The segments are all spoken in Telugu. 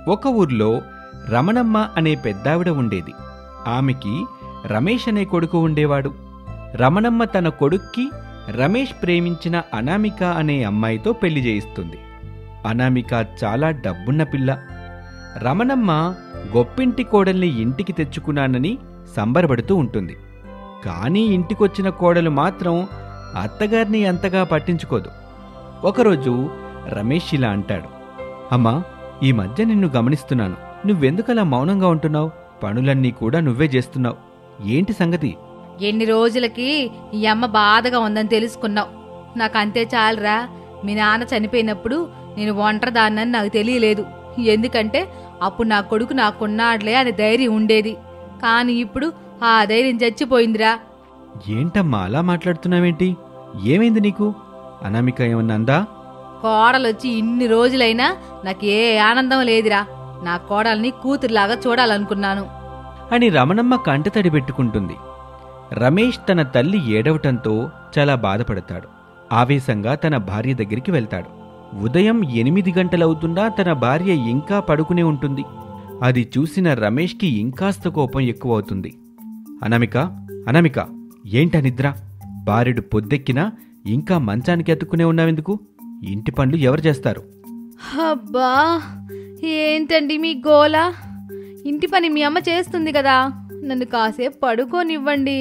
ఒక ఊర్లో రమణమ్మ అనే పెద్దావిడ ఉండేది ఆమెకి రమేష్ అనే కొడుకు ఉండేవాడు రమణమ్మ తన కొడుక్కి రమేష్ ప్రేమించిన అనామిక అనే అమ్మాయితో పెళ్లి చేయిస్తుంది అనామిక చాలా డబ్బున్న పిల్ల రమణమ్మ గొప్పింటి కోడల్ని ఇంటికి తెచ్చుకున్నానని సంబరపడుతూ ఉంటుంది కానీ ఇంటికొచ్చిన కోడలు మాత్రం అత్తగారిని అంతగా పట్టించుకోదు ఒకరోజు రమేష్ ఇలా అంటాడు అమ్మా ఈ మధ్య నిన్ను గమనిస్తున్నాను నువ్వెందుకలా మౌనంగా ఉంటున్నావు పనులన్నీ కూడా నువ్వే చేస్తున్నావు ఏంటి సంగతి ఎన్ని రోజులకి ఈ అమ్మ బాధగా ఉందని తెలుసుకున్నావు నాకు అంతే చాలరా మీ నాన్న చనిపోయినప్పుడు నేను ఒంటరిదాన్నని నాకు తెలియలేదు ఎందుకంటే అప్పుడు నా కొడుకు నాకున్నాడులే అని ధైర్యం ఉండేది కానీ ఇప్పుడు ఆ ధైర్యం చచ్చిపోయిందిరా ఏంటమ్మా అలా మాట్లాడుతున్నావేంటి ఏమైంది నీకు అనామిక ఏమన్నా అందా కోడలొచ్చి ఇన్ని రోజులైనా నాకు ఏ ఆనందం లేదురా నా కోడల్ని కూతురులాగా చూడాలనుకున్నాను అని రమణమ్మ కంటతడి పెట్టుకుంటుంది రమేష్ తన తల్లి ఏడవటంతో చాలా బాధపడతాడు ఆవేశంగా తన భార్య దగ్గరికి వెళ్తాడు ఉదయం ఎనిమిది గంటలవుతున్నా తన భార్య ఇంకా పడుకునే ఉంటుంది అది చూసిన రమేష్కి ఇంకాస్త కోపం ఎక్కువవుతుంది అనామిక అనామిక ఏంట నిద్ర భార్యుడు పొద్దెక్కినా ఇంకా మంచానికి ఎత్తుకునే ఉన్నావెందుకు ఇంటి పనులు ఎవరు చేస్తారు అబ్బా ఏంటండి మీ గోల ఇంటి పని మీ అమ్మ చేస్తుంది కదా నన్ను కాసేపు పడుకోనివ్వండి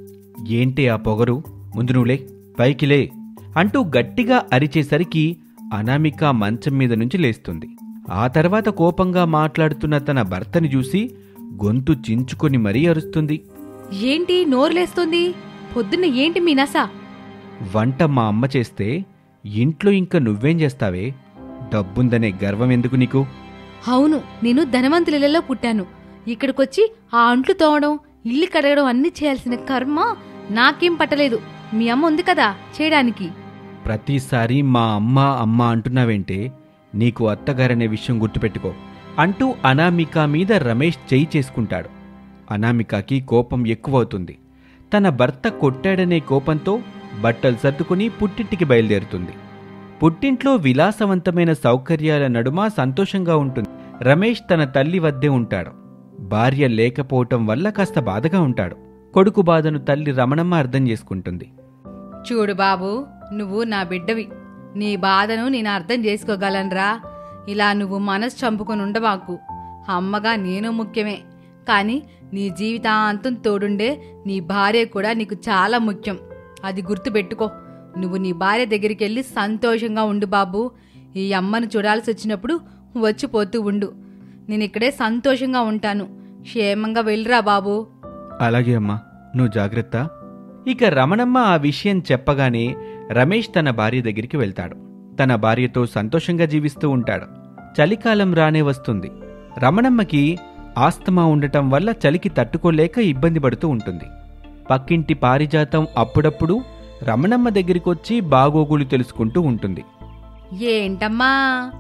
ఏంటి ఆ పొగరు ముందు నువ్వులే పైకిలే అంటూ గట్టిగా అరిచేసరికి అనామిక మంచం మీద నుంచి లేస్తుంది ఆ తర్వాత కోపంగా మాట్లాడుతున్న తన భర్తని చూసి గొంతు చించుకొని మరీ అరుస్తుంది ఏంటి నోరులేస్తుంది పొద్దున్న ఏంటి మీ నస వంట మా అమ్మ చేస్తే ఇంట్లో ఇంకా నువ్వేం చేస్తావే డబ్బుందనే గర్వం ఎందుకు నీకు అవును నేను ధనవంతులలో పుట్టాను ఇక్కడికొచ్చి ఆ అంట్లు తోవడం ఇల్లు కడగడం అన్ని చేయాల్సిన కర్మ నాకేం పట్టలేదు మీ అమ్మ ఉంది కదా చేయడానికి ప్రతిసారి మా అమ్మ అమ్మ అంటున్నావేంటే నీకు అత్తగారనే విషయం గుర్తుపెట్టుకో అంటూ అనామిక మీద రమేష్ చేయి చేసుకుంటాడు అనామికకి కోపం ఎక్కువవుతుంది తన భర్త కొట్టాడనే కోపంతో బట్టలు సర్దుకుని పుట్టింటికి బయలుదేరుతుంది పుట్టింట్లో విలాసవంతమైన సౌకర్యాల నడుమ సంతోషంగా ఉంటుంది రమేష్ తన తల్లి వద్దే ఉంటాడు భార్య లేకపోవటం వల్ల కాస్త బాధగా ఉంటాడు కొడుకు బాధను తల్లి రమణమ్మ అర్థం చేసుకుంటుంది చూడు బాబు నువ్వు నా బిడ్డవి నీ బాధను నేను అర్థం చేసుకోగలనురా ఇలా నువ్వు మనసు చంపుకొని ఉండబాకు అమ్మగా నేను ముఖ్యమే కానీ నీ జీవితాంతం తోడుండే నీ భార్య కూడా నీకు చాలా ముఖ్యం అది గుర్తుపెట్టుకో నువ్వు నీ భార్య దగ్గరికి వెళ్ళి సంతోషంగా ఉండు బాబు ఈ అమ్మను చూడాల్సి వచ్చినప్పుడు వచ్చిపోతూ ఉండు నేను ఇక్కడే సంతోషంగా ఉంటాను క్షేమంగా వెళ్ళిరా బాబు అలాగే అమ్మా నువ్వు జాగ్రత్త ఇక రమణమ్మ ఆ విషయం చెప్పగానే రమేష్ తన భార్య దగ్గరికి వెళ్తాడు తన భార్యతో సంతోషంగా జీవిస్తూ ఉంటాడు చలికాలం రానే వస్తుంది రమణమ్మకి ఆస్తమా ఉండటం వల్ల చలికి తట్టుకోలేక ఇబ్బంది పడుతూ ఉంటుంది పక్కింటి పారిజాతం అప్పుడప్పుడు రమణమ్మ దగ్గరికొచ్చి బాగోగులు తెలుసుకుంటూ ఉంటుంది ఏంటమ్మా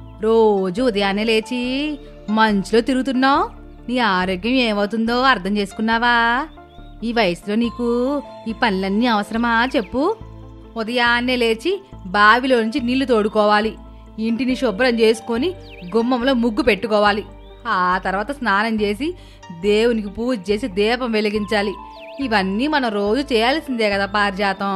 రోజు ఉదయాన్నే లేచి మంచులో తిరుగుతున్నావు నీ ఆరోగ్యం ఏమవుతుందో అర్థం చేసుకున్నావా ఈ వయసులో నీకు ఈ పనులన్నీ అవసరమా చెప్పు ఉదయాన్నే లేచి బావిలో నుంచి నీళ్లు తోడుకోవాలి ఇంటిని శుభ్రం చేసుకొని గుమ్మంలో ముగ్గు పెట్టుకోవాలి ఆ తర్వాత స్నానం చేసి దేవునికి పూజ చేసి దీపం వెలిగించాలి ఇవన్నీ మనం రోజు చేయాల్సిందే కదా పారిజాతం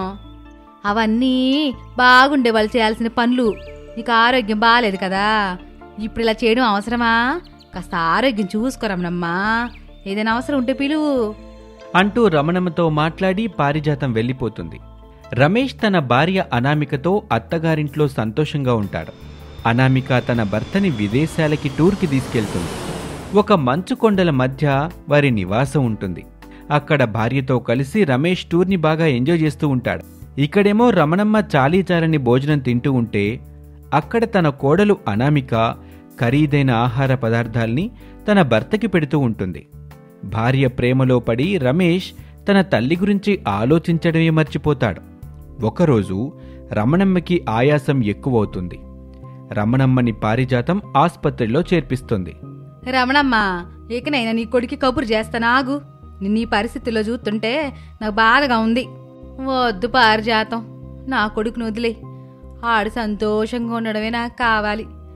అవన్నీ బాగుండే వాళ్ళు చేయాల్సిన పనులు నీకు ఆరోగ్యం బాగాలేదు కదా ఇప్పుడు ఇలా చేయడం అవసరమా కాస్త ఆరోగ్యం చూసుకోరమ్మనమ్మా ఏదైనా అవసరం ఉంటే పిలువు అంటూ రమణమ్మతో మాట్లాడి పారిజాతం వెళ్ళిపోతుంది రమేష్ తన భార్య అనామికతో అత్తగారింట్లో సంతోషంగా ఉంటాడు అనామిక తన భర్తని విదేశాలకి టూర్కి తీసుకెళ్తుంది ఒక మంచు కొండల మధ్య వారి నివాసం ఉంటుంది అక్కడ భార్యతో కలిసి రమేష్ టూర్ని బాగా ఎంజాయ్ చేస్తూ ఉంటాడు ఇక్కడేమో రమణమ్మ చాలీచాలని భోజనం తింటూ ఉంటే అక్కడ తన కోడలు అనామిక ఖరీదైన ఆహార పదార్థాల్ని తన భర్తకి పెడుతూ ఉంటుంది భార్య ప్రేమలో పడి రమేష్ తన తల్లి గురించి ఆలోచించడమే మర్చిపోతాడు ఒకరోజు రమణమ్మకి ఆయాసం ఎక్కువవుతుంది రమణమ్మని పారిజాతం ఆస్పత్రిలో చేర్పిస్తుంది రమణమ్మ ఇకనైనా నీ కొడుకి కబురు చేస్తాను ఆగు నిన్ను ఈ పరిస్థితిలో చూస్తుంటే నాకు బాధగా ఉంది వద్దు పారిజాతం నా కొడుకును వదిలే ఆడు సంతోషంగా ఉండడమే నాకు కావాలి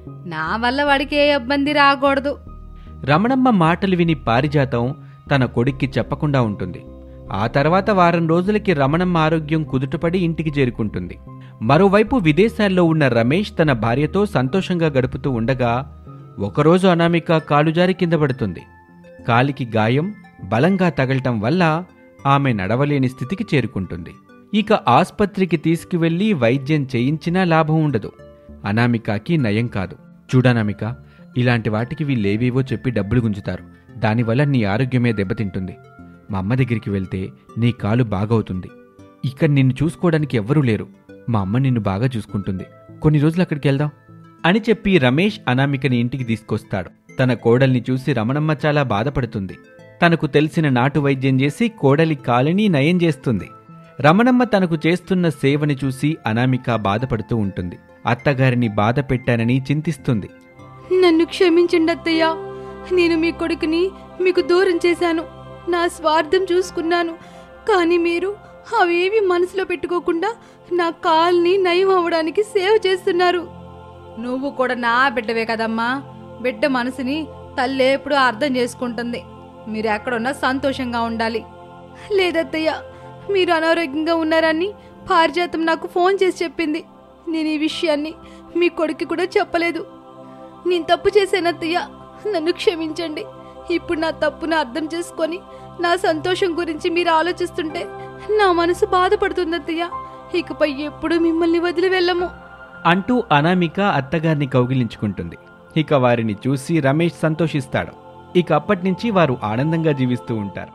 నా వల్ల వాడికి ఏ ఇబ్బంది రాకూడదు రమణమ్మ మాటలు విని పారిజాతం తన కొడుక్కి చెప్పకుండా ఉంటుంది ఆ తర్వాత వారం రోజులకి రమణమ్మ ఆరోగ్యం కుదుటపడి ఇంటికి చేరుకుంటుంది మరోవైపు విదేశాల్లో ఉన్న రమేష్ తన భార్యతో సంతోషంగా గడుపుతూ ఉండగా ఒకరోజు అనామిక కాలుజారి కింద పడుతుంది కాలికి గాయం బలంగా తగలటం వల్ల ఆమె నడవలేని స్థితికి చేరుకుంటుంది ఇక ఆస్పత్రికి తీసుకువెళ్లి వైద్యం చేయించినా లాభం ఉండదు అనామికకి నయం కాదు చూడనామిక ఇలాంటి వాటికి వీళ్ళేవేవో చెప్పి డబ్బులు గుంజుతారు దానివల్ల నీ ఆరోగ్యమే దెబ్బతింటుంది మా అమ్మ దగ్గరికి వెళ్తే నీ కాలు బాగవుతుంది ఇక్కడ నిన్ను చూసుకోవడానికి ఎవ్వరూ లేరు మా అమ్మ నిన్ను బాగా చూసుకుంటుంది కొన్ని రోజులు అక్కడికి వెళ్దాం అని చెప్పి రమేష్ అనామికని ఇంటికి తీసుకొస్తాడు తన కోడల్ని చూసి రమణమ్మ చాలా బాధపడుతుంది తనకు తెలిసిన నాటు వైద్యం చేసి కోడలి కాలిని నయం చేస్తుంది రమణమ్మ తనకు చేస్తున్న సేవని చూసి అనామిక బాధపడుతూ ఉంటుంది అత్తగారిని బాధ పెట్టానని చింతిస్తుంది నన్ను క్షమించండి అత్తయ్య నేను మీ కొడుకుని మీకు దూరం చేశాను నా స్వార్థం చూసుకున్నాను కానీ మీరు అవేవి మనసులో పెట్టుకోకుండా నా కాల్ని నయం అవ్వడానికి సేవ చేస్తున్నారు నువ్వు కూడా నా బిడ్డవే కదమ్మా బిడ్డ మనసుని తల్లి ఎప్పుడు అర్థం చేసుకుంటుంది మీరు ఎక్కడున్నా సంతోషంగా ఉండాలి లేదత్తయ్య మీరు అనారోగ్యంగా ఉన్నారని పారిజాతం నాకు ఫోన్ చేసి చెప్పింది నేను ఈ విషయాన్ని మీ కొడుకు కూడా చెప్పలేదు నేను తప్పు చేశాను అత్తయ్య నన్ను క్షమించండి ఇప్పుడు నా తప్పును అర్థం చేసుకొని నా సంతోషం గురించి మీరు ఆలోచిస్తుంటే నా మనసు బాధపడుతుంది అత్తయ్య ఇకపై ఎప్పుడు మిమ్మల్ని వదిలి వెళ్ళము అంటూ అనామిక అత్తగారిని కౌగిలించుకుంటుంది ఇక వారిని చూసి రమేష్ సంతోషిస్తాడు ఇక అప్పటినుంచి వారు ఆనందంగా జీవిస్తూ ఉంటారు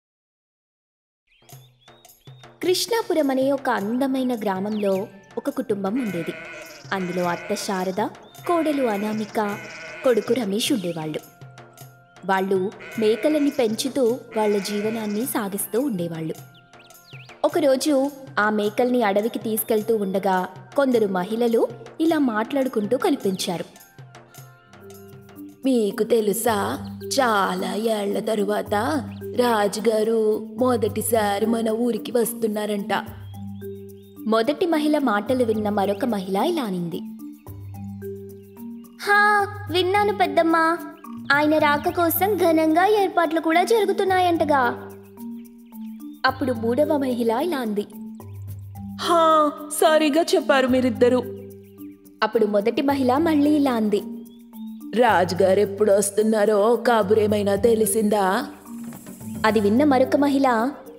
కృష్ణాపురం అనే ఒక అందమైన గ్రామంలో ఒక కుటుంబం ఉండేది అందులో అత్త శారద కోడలు అనామిక కొడుకు రమేష్ ఉండేవాళ్ళు వాళ్ళు మేకలని పెంచుతూ వాళ్ళ జీవనాన్ని సాగిస్తూ ఉండేవాళ్ళు ఒకరోజు ఆ మేకల్ని అడవికి తీసుకెళ్తూ ఉండగా కొందరు మహిళలు ఇలా మాట్లాడుకుంటూ కనిపించారు మీకు తెలుసా చాలా ఏళ్ల తరువాత రాజుగారు మొదటిసారి మన ఊరికి వస్తున్నారంట మొదటి మహిళ మాటలు విన్న మరొక మహిళ ఇలా అనింది హా విన్నాను పెద్దమ్మా ఆయన రాక కోసం ఘనంగా ఏర్పాట్లు కూడా జరుగుతున్నాయంటగా అప్పుడు మూడవ మహిళ ఇలా అంది హా సారీగా చెప్పారు మీరిద్దరు అప్పుడు మొదటి మహిళ మళ్ళీ ఇలా అంది రాజుగారు ఎప్పుడు వస్తున్నారో కబురేమైనా తెలిసిందా అది విన్న మరొక మహిళ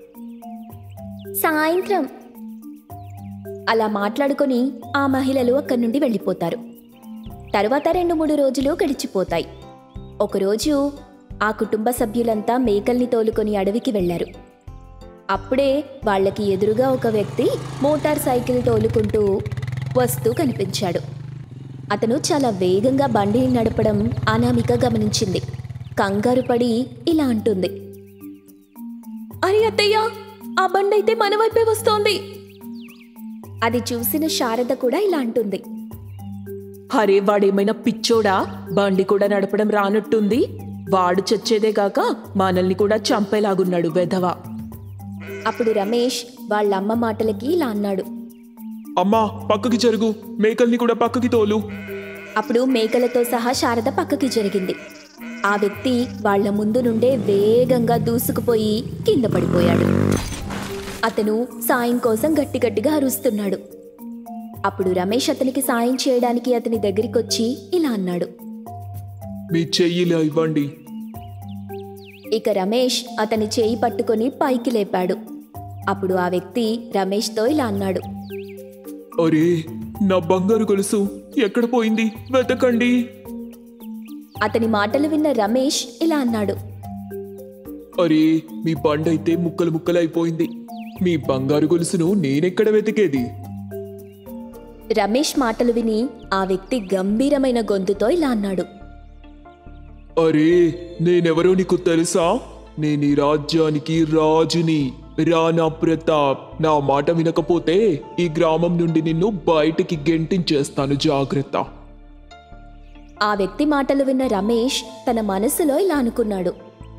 సాయంత్రం అలా మాట్లాడుకొని ఆ మహిళలు అక్కడి నుండి వెళ్ళిపోతారు తర్వాత రెండు మూడు రోజులు గడిచిపోతాయి ఒకరోజు ఆ కుటుంబ సభ్యులంతా మేకల్ని తోలుకొని అడవికి వెళ్లారు అప్పుడే వాళ్ళకి ఎదురుగా ఒక వ్యక్తి మోటార్ సైకిల్ తోలుకుంటూ వస్తూ కనిపించాడు అతను చాలా వేగంగా బండిని నడపడం అనామిక గమనించింది కంగారు పడి ఇలా అంటుంది అరే అత్తయ్య ఆ బండి అయితే మన వైపే వస్తోంది అది చూసిన శారద కూడా ఇలా అంటుంది అరే వాడేమైనా పిచ్చోడా బండి కూడా నడపడం రానట్టుంది వాడు చచ్చేదే కాక మనల్ని కూడా చంపేలాగున్నాడు వెధవ అప్పుడు రమేష్ వాళ్ళ అమ్మ మాటలకి ఇలా అన్నాడు అమ్మా పక్కకి జరుగు మేకల్ని కూడా పక్కకి తోలు అప్పుడు మేకలతో సహా శారద పక్కకి జరిగింది ఆ వ్యక్తి వాళ్ళ ముందు నుండే వేగంగా దూసుకుపోయి కింద పడిపోయాడు అతను సాయం కోసం గట్టి గట్టిగా అరుస్తున్నాడు అప్పుడు రమేష్ అతనికి సాయం చేయడానికి అతని దగ్గరికొచ్చి ఇలా అన్నాడు మీ చెయ్యిలా ఇవ్వండి ఇక రమేష్ అతని చేయి పట్టుకొని పైకి లేపాడు అప్పుడు ఆ వ్యక్తి రమేష్తో ఇలా అన్నాడు అరే నా బంగారు గొలుసు ఎక్కడ పోయింది వెతకండి అతని మాటలు విన్న రమేష్ ఇలా అన్నాడు అరే మీ బండైతే ముక్కలు ముక్కలైపోయింది మీ బంగారు గొలుసును నేనెక్కడ వెతికేది రమేష్ మాటలు విని ఆ వ్యక్తి గంభీరమైన గొంతుతో ఇలా అన్నాడు అరే నేనెవరో నీకు తెలుసా నేను ఈ రాజ్యానికి రాజుని రాణా ప్రతాప్ నా మాట వినకపోతే ఈ గ్రామం నుండి నిన్ను బయటికి గెంటించేస్తాను జాగ్రత్త ఆ వ్యక్తి మాటలు విన్న రమేష్ తన మనసులో ఇలా అనుకున్నాడు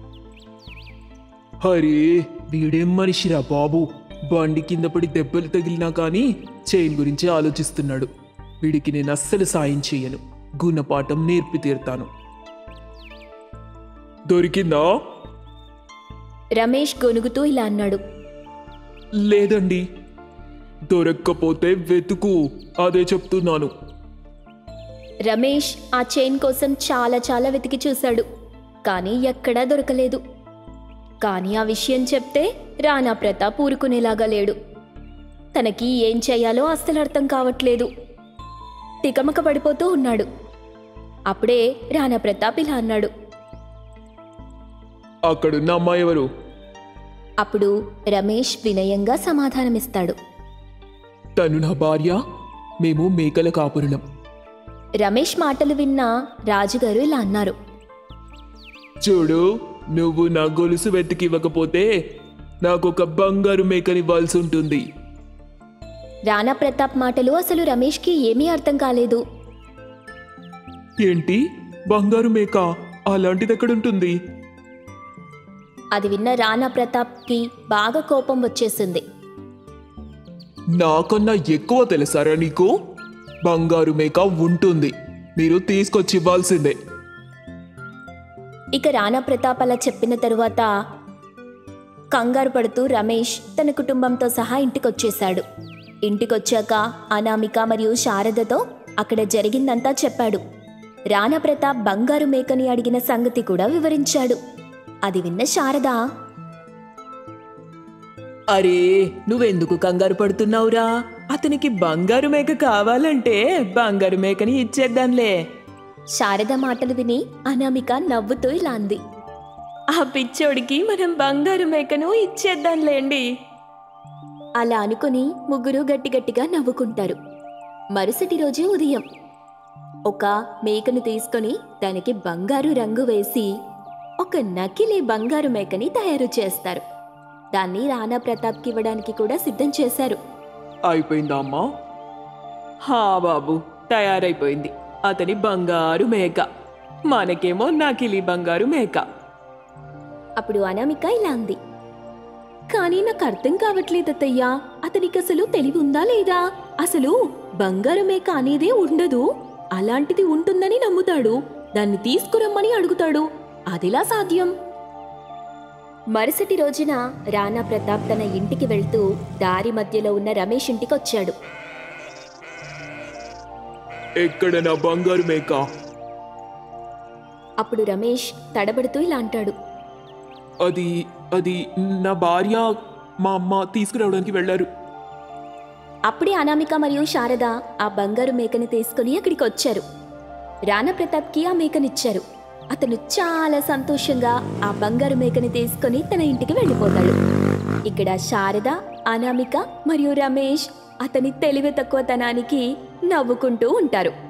అరే వీడేం మనిషిరా బాబు బండి కింద పడి దెబ్బలు తగిలినా కానీ చైన్ గురించి ఆలోచిస్తున్నాడు వీడికి నేను అస్సలు సాయం చేయను గుణపాఠం నేర్పి తీరుతాను దొరికిందా రమేష్ గొనుగుతూ ఇలా అన్నాడు లేదండి దొరక్కపోతే వెతుకు అదే చెప్తున్నాను రమేష్ ఆ చైన్ కోసం చాలా చాలా వెతికి చూశాడు కానీ ఎక్కడా దొరకలేదు కానీ ఆ విషయం చెప్తే రాణా ప్రతాప్ ఊరుకునేలాగా లేడు తనకి ఏం చేయాలో అస్సలు అర్థం కావట్లేదు తికమక పడిపోతూ ఉన్నాడు అప్పుడే రాణా ప్రతాప్ ఇలా అన్నాడు అక్కడున్న అమ్మాయి ఎవరు అప్పుడు రమేష్ వినయంగా సమాధానమిస్తాడు తను నా భార్య మేము మేకల కాపురులం రమేష్ మాటలు విన్న రాజుగారు ఇలా అన్నారు చూడు నువ్వు నా గొలుసు వెతికివ్వకపోతే నాకు ఒక బంగారు మేకనివ్వాల్సి ఉంటుంది రాణా ప్రతాప్ మాటలు అసలు రమేష్కి ఏమీ అర్థం కాలేదు ఏంటి బంగారు మేక అలాంటిది ఎక్కడుంటుంది అది విన్న రాణా ప్రతాప్కి బాగా కోపం వచ్చేసింది నాకన్నా ఎక్కువ తెలుసారా నీకు బంగారు మేక ఉంటుంది మీరు తీసుకొచ్చి ఇవ్వాల్సిందే ఇక రాణా ప్రతాప్ అలా చెప్పిన తరువాత కంగారు పడుతూ రమేష్ తన కుటుంబంతో సహా ఇంటికొచ్చేశాడు ఇంటికొచ్చాక అనామిక మరియు శారదతో అక్కడ జరిగిందంతా చెప్పాడు రాణా ప్రతాప్ బంగారు మేకని అడిగిన సంగతి కూడా వివరించాడు అది విన్న శారద అరే నువ్వెందుకు కంగారు పడుతున్నావురా అతనికి బంగారు మేక కావాలంటే బంగారు మేకని ఇచ్చేద్దాంలే శారద మాటలు విని అనామిక నవ్వుతూ ఇలా అంది ఆ పిచ్చోడికి మనం బంగారు మేకను ఇచ్చేద్దాంలేండి అలా అనుకుని ముగ్గురు గట్టి గట్టిగా నవ్వుకుంటారు మరుసటి రోజు ఉదయం ఒక మేకను తీసుకొని దానికి బంగారు రంగు వేసి ఒక నకిలీ బంగారు మేకని తయారు చేస్తారు దాన్ని రాణా ప్రతాప్కి ఇవ్వడానికి కూడా సిద్ధం చేశారు అయిపోయిందా అమ్మా హా బాబు తయారైపోయింది అతని బంగారు మేక మనకేమో నకిలీ బంగారు మేక అప్పుడు అనామిక ఇలా అంది కానీ నాకు అర్థం కావట్లేదు అత్తయ్యా అతనికి అసలు తెలివి ఉందా లేదా అసలు బంగారు మేక అనేదే ఉండదు అలాంటిది ఉంటుందని నమ్ముతాడు దాన్ని తీసుకురమ్మని అడుగుతాడు అదిలా సాధ్యం మరుసటి రోజున రాణా ప్రతాప్ తన ఇంటికి వెళ్తూ దారి మధ్యలో ఉన్న రమేష్ ఇంటికి వచ్చాడు ఎక్కడ నా బంగారు మేక అప్పుడు రమేష్ తడబడుతూ ఇలా అంటాడు అది అది నా భార్య మా అమ్మ తీసుకురావడానికి వెళ్ళారు అప్పుడే అనామిక మరియు శారద ఆ బంగారు మేకని తీసుకుని అక్కడికి వచ్చారు రాణా ప్రతాప్కి ఆ మేకనిచ్చారు అతను చాలా సంతోషంగా ఆ బంగారు మేకని తీసుకొని తన ఇంటికి వెళ్ళిపోతాడు ఇక్కడ శారద అనామిక మరియు రమేష్ అతని తెలివి తక్కువతనానికి నవ్వుకుంటూ ఉంటారు